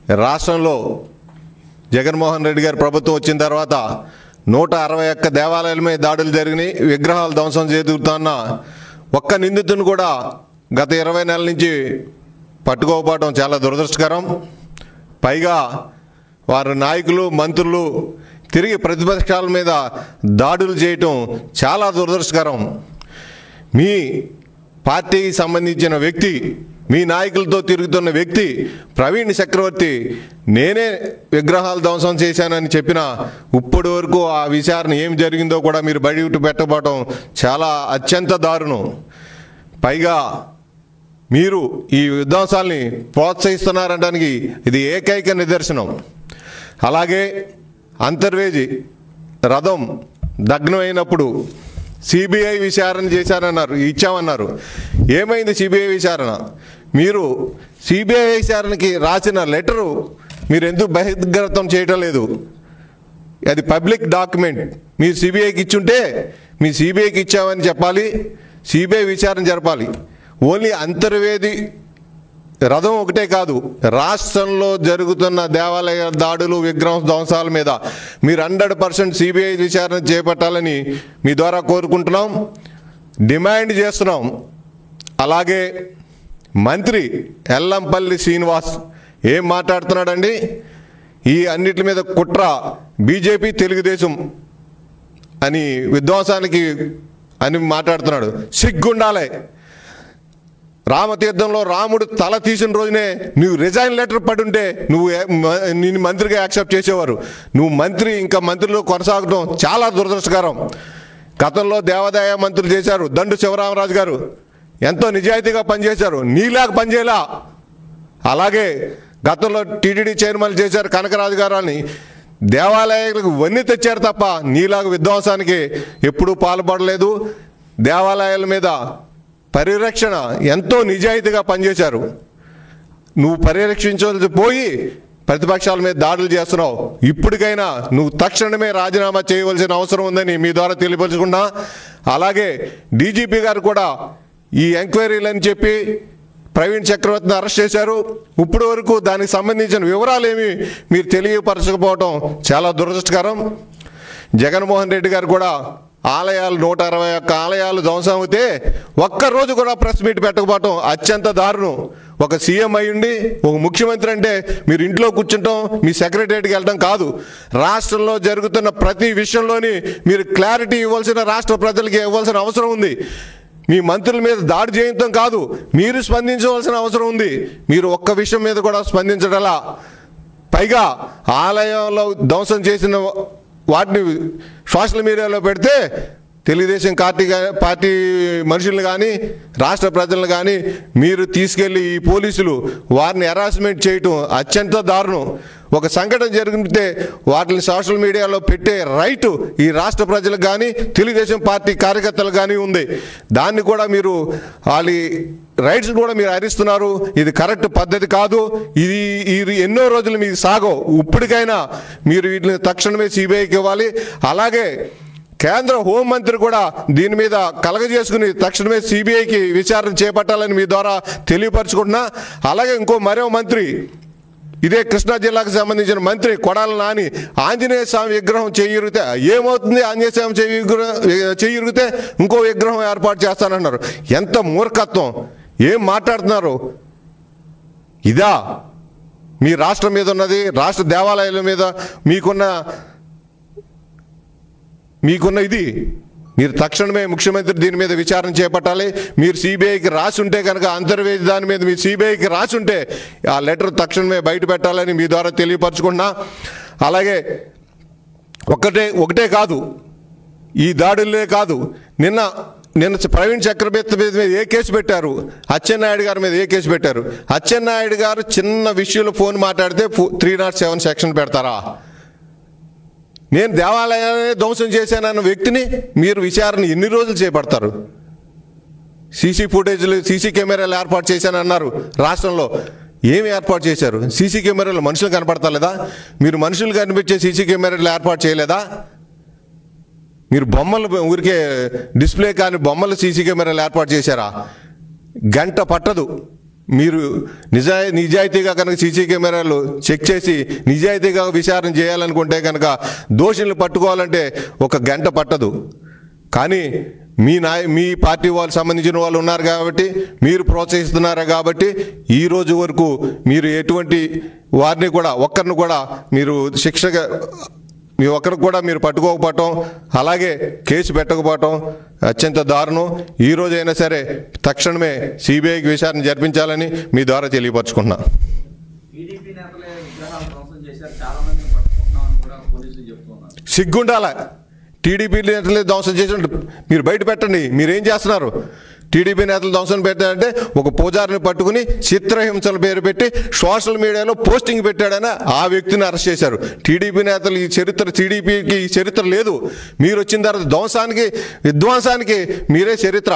రాష్ట్రంలో జగన్మోహన్ రెడ్డి గారి ప్రభుత్వం వచ్చిన తర్వాత నూట అరవై ఒక్క దేవాలయాల మీద దాడులు జరిగినాయి విగ్రహాలు ధ్వంసం చేతుతున్న ఒక్క నిందితుని కూడా గత ఇరవై నెలల నుంచి పట్టుకోకపోవడం చాలా దురదృష్టకరం పైగా వారి నాయకులు మంత్రులు తిరిగి ప్రతిపక్షాల మీద దాడులు చేయటం చాలా దురదృష్టకరం మీ పార్టీకి సంబంధించిన వ్యక్తి మీ నాయకులతో తిరుగుతున్న వ్యక్తి ప్రవీణ్ చక్రవర్తి నేనే విగ్రహాలు ధ్వంసం చేశానని చెప్పిన ఇప్పటి వరకు ఆ విచారణ ఏం జరిగిందో కూడా మీరు బయట పెట్టబోవటం చాలా అత్యంత దారుణం పైగా మీరు ఈ విధ్వంసాల్ని ప్రోత్సహిస్తున్నారనడానికి ఇది ఏకైక నిదర్శనం అలాగే అంతర్వేది రథం దగ్నమైనప్పుడు సిబిఐ విచారణ చేశారన్నారు ఇచ్చామన్నారు ఏమైంది సిబిఐ విచారణ మీరు సిబిఐ విచారణకి రాసిన లెటరు మీరు ఎందుకు బహిర్గతం చేయటం లేదు అది పబ్లిక్ డాక్యుమెంట్ మీరు సిబిఐకి ఇచ్చుంటే మీ సిబిఐకి ఇచ్చామని చెప్పాలి సిబిఐ విచారణ జరపాలి ఓన్లీ అంతర్వేది రథం ఒకటే కాదు రాష్ట్రంలో జరుగుతున్న దేవాలయ దాడులు విగ్రహం ధ్వంసాల మీద మీరు హండ్రెడ్ పర్సెంట్ సిబిఐ విచారణ చేపట్టాలని మీ ద్వారా కోరుకుంటున్నాం డిమాండ్ చేస్తున్నాం అలాగే మంత్రి ఎల్లంపల్లి శ్రీనివాస్ ఏం మాట్లాడుతున్నాడండి ఈ అన్నిటి మీద కుట్ర బీజేపీ తెలుగుదేశం అని విధ్వంసానికి అని మాట్లాడుతున్నాడు సిగ్గుండాలే రామతీర్థంలో రాముడు తల తీసిన రోజునే నువ్వు రిజైన్ లెటర్ పడుంటే నువ్వు ఏ- మ- నిన్ను మంత్రిగా యాక్సెప్ట్ చేసేవారు నువ్వు మంత్రి ఇంకా మంత్రిలో కొనసాగడం చాలా దురదృష్టకరం గతంలో దేవాదాయ మంత్రులు చేశారు దండు శివరామరాజు గారు ఎంతో నిజాయితీగా పనిచేశారు నీలాగా పనిచేయలా అలాగే గతంలో టీటీడీ చైర్మన్ చేశారు కనకరాజు గారు అని దేవాలయాలకు వన్నీ తెచ్చారు తప్ప నీలాగా విధ్వంసానికి ఎప్పుడూ పాల్పడలేదు దేవాలయాల మీద పరిరక్షణ ఎంతో నిజాయితీగా పనిచేశారు నువ్వు పరిరక్షించవలసి పోయి ప్రతిపక్షాల మీద దాడులు చేస్తున్నావు ఇప్పటికైనా నువ్వు తక్షణమే రాజీనామా చేయవలసిన అవసరం ఉందని మీ ద్వారా తెలియపరచుకున్నా అలాగే డీజీపీ గారు కూడా ఈ ఎంక్వైరీలు అని చెప్పి ప్రవీణ్ చక్రవర్తిని అరెస్ట్ చేశారు ఇప్పటి వరకు దానికి సంబంధించిన వివరాలు ఏమి మీరు తెలియపరచకపోవటం చాలా దురదృష్టకరం జగన్మోహన్ రెడ్డి గారు కూడా ఆలయాలు నూట అరవై ఒక్క ఆలయాలు ధ్వంసం అవుతే ఒక్కరోజు కూడా ప్రెస్ మీట్ పెట్టకపోవటం అత్యంత దారుణం ఒక సీఎం అయ్యుండి ఒక ముఖ్యమంత్రి అంటే మీరు ఇంట్లో కూర్చుంటాం మీ సెక్రటరియట్కి వెళ్ళడం కాదు రాష్ట్రంలో జరుగుతున్న ప్రతి విషయంలోని మీరు క్లారిటీ ఇవ్వాల్సిన రాష్ట్ర ప్రజలకి ఇవ్వాల్సిన అవసరం ఉంది మీ మంత్రుల మీద దాడి చేయటం కాదు మీరు స్పందించవలసిన అవసరం ఉంది మీరు ఒక్క విషయం మీద కూడా స్పందించడలా పైగా ఆలయంలో ధ్వంసం చేసిన వాటిని సోషల్ మీడియాలో పెడితే తెలుగుదేశం పార్టీ గా- పార్టీ మనుషులను కానీ రాష్ట్ర ప్రజలను కానీ మీరు తీసుకెళ్లి ఈ పోలీసులు వారిని హెరాస్మెంట్ చేయటం అత్యంత దారుణం ఒక సంఘటన జరిగితే వాటిని సోషల్ మీడియాలో పెట్టే రైటు ఈ రాష్ట్ర ప్రజలకు కానీ తెలుగుదేశం పార్టీ కార్యకర్తలకు కానీ ఉంది దాన్ని కూడా మీరు వాళ్ళ రైట్స్ కూడా మీరు హరిస్తున్నారు ఇది కరెక్ట్ పద్ధతి కాదు ఇది ఇది ఎన్నో రోజులు మీకు సాగవు ఇప్పటికైనా మీరు వీటిని తక్షణమే సిబిఐకి ఇవ్వాలి అలాగే కేంద్ర హోంమంత్రి కూడా దీని మీద కలగజేసుకుని తక్షణమే సిబిఐకి విచారణ చేపట్టాలని మీ ద్వారా తెలియపరచుకుంటున్నా అలాగే ఇంకో మరో మంత్రి ఇదే కృష్ణా జిల్లాకు సంబంధించిన మంత్రి కొడాల నాని ఆంజనేయ స్వామి విగ్రహం చెయ్యిరిగితే ఏమవుతుంది ఆంజనేయ స్వామి చెయ్యి విగ్రహం చెయ్యిరిగితే ఇంకో విగ్రహం ఏర్పాటు చేస్తానన్నారు ఎంత మూర్ఖత్వం ఏం మాట్లాడుతున్నారు ఇదా మీ రాష్ట్రం మీద ఉన్నది రాష్ట్ర దేవాలయాల మీద మీకున్న మీకున్న ఇది మీరు తక్షణమే ముఖ్యమంత్రి దీని మీద విచారణ చేపట్టాలి మీరు సిబిఐకి రాసి ఉంటే కనుక అంతర్వేది దాని మీద మీరు సిబిఐకి రాసి ఉంటే ఆ లెటర్ తక్షణమే బయట పెట్టాలని మీ ద్వారా తెలియపరచుకున్నా అలాగే ఒకటే ఒకటే కాదు ఈ దాడులే కాదు నిన్న నిన్న ప్రవీణ్ చక్రవర్తి మీద ఏ కేసు పెట్టారు అచ్చెన్నాయుడు గారి మీద ఏ కేసు పెట్టారు అచ్చెన్నాయుడు గారు చిన్న విషయంలో ఫోన్ మాట్లాడితే త్రీ నాట్ సెవెన్ సెక్షన్ పెడతారా నేను దేవాలయాన్ని ధ్వంసం చేశానన్న వ్యక్తిని మీరు విచారణ ఎన్ని రోజులు చేపడతారు సీసీ ఫుటేజ్లు సీసీ కెమెరాలు ఏర్పాటు చేశానన్నారు రాష్ట్రంలో ఏమి ఏర్పాటు చేశారు సీసీ కెమెరాలు మనుషులు కనపడతలేదా మీరు మనుషులు కనిపించే సీసీ కెమెరాలు ఏర్పాటు చేయలేదా మీరు బొమ్మలు ఊరికే డిస్ప్లే కాని బొమ్మలు సీసీ కెమెరాలు ఏర్పాటు చేశారా గంట పట్టదు మీరు నిజా నిజాయితీగా కనుక సీసీ కెమెరాలు చెక్ చేసి నిజాయితీగా విచారణ చేయాలనుకుంటే కనుక దోషులను పట్టుకోవాలంటే ఒక గంట పట్టదు కానీ మీ నాయ మీ పార్టీ వాళ్ళు సంబంధించిన వాళ్ళు ఉన్నారు కాబట్టి మీరు ప్రోత్సహిస్తున్నారు కాబట్టి ఈ రోజు వరకు మీరు ఎటువంటి వారిని కూడా ఒక్కరిని కూడా మీరు శిక్షగా మీ ఒక్కరికి కూడా మీరు పట్టుకోకపోవటం అలాగే కేసు పెట్టకపోవటం అత్యంత దారుణం ఈ రోజైనా సరే తక్షణమే సిబిఐకి విచారణ జరిపించాలని మీ ద్వారా తెలియపరచుకుంటున్నా టీడీపీ నేతలే విగ్రహాలు ధ్వంసం చేశారు చాలా మందిని పట్టుకుంటున్నామని కూడా పోలీసులు చెప్తున్నారు సిగ్గుండాల టీడీపీ నేతలు ధ్వంసం చేసినట్టు మీరు బయట పెట్టండి మీరేం చేస్తున్నారు టీడీపీ నేతలు ధ్వంసం పెట్టారంటే ఒక పూజారిని పట్టుకుని చిత్రహింసల పేరు పెట్టి సోషల్ మీడియాలో పోస్టింగ్ పెట్టాడని ఆ వ్యక్తిని అరెస్ట్ చేశారు టీడీపీ నేతలు ఈ చరిత్ర టీడీపీకి ఈ చరిత్ర లేదు మీరు వచ్చిన తర్వాత ధ్వంసానికి విధ్వంసానికి మీరే చరిత్ర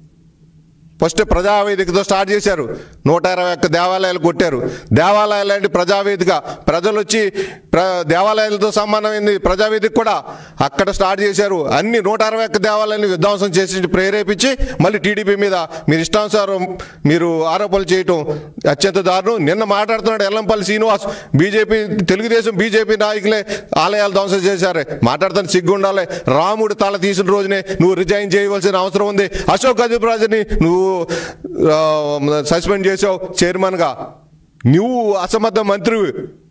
ఫస్ట్ ప్రజావేదికతో స్టార్ట్ చేశారు నూట ఇరవై ఒక్క దేవాలయాలు కొట్టారు దేవాలయాలు లాంటి ప్రజావేదిక ప్రజలు వచ్చి ప్ర దేవాలయాలతో సంబంధమైంది ప్రజావేదిక కూడా అక్కడ స్టార్ట్ చేశారు అన్ని నూట అరవై ఒక్క దేవాలయాన్ని విధ్వంసం చేసి ప్రేరేపించి మళ్ళీ టీడీపీ మీద మీరు ఇష్టానుసారం మీరు ఆరోపణలు చేయటం అత్యంత దారుణం నిన్న మాట్లాడుతున్నాడు ఎల్లంపల్లి శ్రీనివాస్ బీజేపీ తెలుగుదేశం బీజేపీ నాయకులే ఆలయాలు ధ్వంసం చేశారు మాట్లాడుతాను సిగ్గుండాలి రాముడు తల తీసిన రోజునే నువ్వు రిజైన్ చేయవలసిన అవసరం ఉంది అశోక్ అదిరాజుని నువ్వు ఆ, సస్పెండ్ చేసావు చైర్మన్గా నువ్వు అసమర్థ మంత్రివి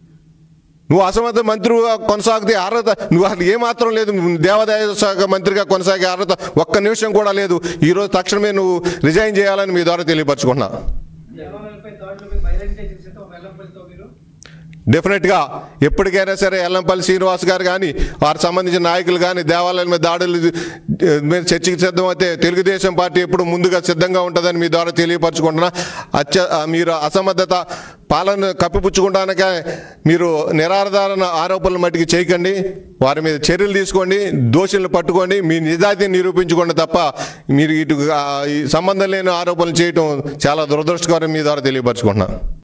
నువ్వు అసమర్థ మంత్రిగా కొనసాగితే అర్హత నువ్వు అసలు ఏమాత్రం లేదు దేవాదాయ శాఖ మంత్రిగా కొనసాగే అర్హత ఒక్క నిమిషం కూడా లేదు ఈరోజు తక్షణమే నువ్వు రిజైన్ చేయాలని మీ ద్వారా తెలియపరచుకున్నా దేవాలయాలపై దాడులపై బహిరంగ చేసిన ఒక వెల్లంపల్లితో మీరు డెఫినెట్గా ఎప్పటికైనా సరే ఎల్లంపల్లి శ్రీనివాస్ గారు కానీ వారికి సంబంధించిన నాయకులు కానీ దేవాలయాల మీద దాడులు ఆ, మీద చర్చకి సిద్ధమైతే తెలుగుదేశం పార్టీ ఎప్పుడు ముందుగా సిద్ధంగా ఉంటుందని మీ ద్వారా తెలియపరచుకుంటున్నా అత్య ఆ, మీరు అసమర్థత పాలన కప్పిపుచ్చుకోవడానికే మీరు నిరాధారణ ఆరోపణలు మట్టికి చేయకండి వారి మీద చర్యలు తీసుకోండి దోషులను పట్టుకోండి మీ నిజాయితీని నిరూపించుకోండి తప్ప మీరు ఇటు ఆ, ఈ సంబంధం లేని ఆరోపణలు చేయటం చాలా దురదృష్టకరం మీ ద్వారా తెలియపరచుకుంటున్నా